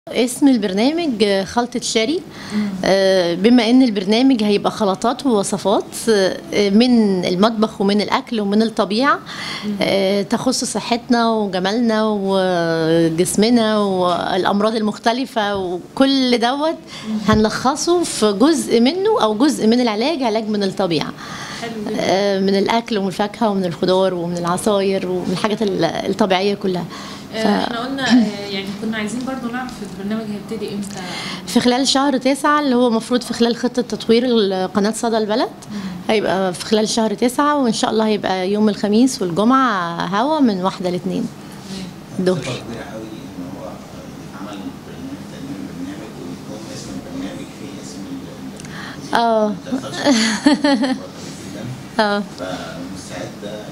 اسم البرنامج آه، خلطة شاري آه، بما ان البرنامج هيبقى خلطات ووصفات آه، من المطبخ ومن الاكل ومن الطبيعة آه، تخص صحتنا وجمالنا وجسمنا والامراض المختلفة وكل دوت هنلخصه في جزء منه او جزء من العلاج علاج من الطبيعة حلو جدا آه، من الاكل ومن الفاكهة ومن الخضار ومن العصاير ومن الحاجات ال- الطبيعية كلها آه، احنا قلنا آه، يعني كنا عايزين برضو نعرف البرنامج هيبتدي امتى في خلال شهر تسعة اللي هو المفروض في خلال خطة تطوير قناة صدى البلد هيبقى في خلال شهر تسعة وإن شاء الله هيبقى يوم الخميس والجمعة هوا من واحدة لاتنين ثقة ظهر كبيرة قوي ان هو يتعمل برنامج تقديم برنامج ويكون اسم البرنامج فيه اسم ال- اه المنتخب جدا اه فمستعد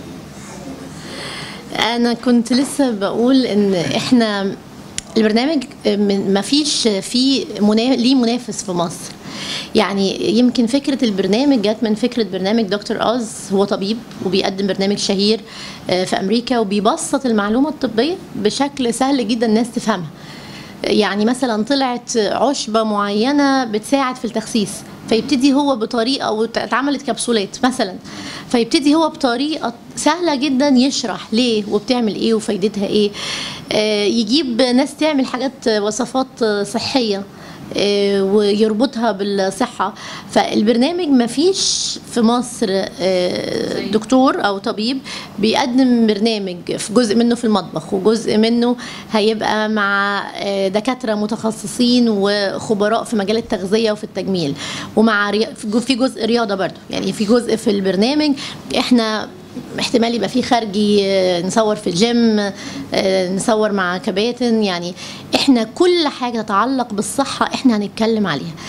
انا كنت لسه بقول ان احنا البرنامج من- ما فيش فيه منا... ليه منافس في مصر يعني يمكن فكرة البرنامج جت من فكرة برنامج دكتور أوز هو طبيب وبيقدم برنامج شهير آه، في أمريكا وبيبسط المعلومة الطبية بشكل سهل جدا الناس تفهمها يعني مثلا طلعت عشبة معينة بتساعد في التخسيس فيبتدي هو بطريقة واتعملت كبسولات مثلا فيبتدي هو بطريقة سهلة جدا يشرح ليه وبتعمل ايه وفايدتها ايه آه، يجيب ناس تعمل حاجات وصفات صحية آه، ويربطها بالصحة فالبرنامج ما فيش في مصر آه، دكتور أو طبيب بيقدم برنامج في جزء منه في المطبخ وجزء منه هيبقى مع آه، دكاترة متخصصين وخبراء في مجال التغذية وفي التجميل ومع ري- في جزء رياضة برضو يعني في جزء في البرنامج احنا احتمال يبقى في خارجي آه، نصور في الجيم آه، نصور مع كباتن يعني احنا كل حاجه تتعلق بالصحه احنا هنتكلم عليها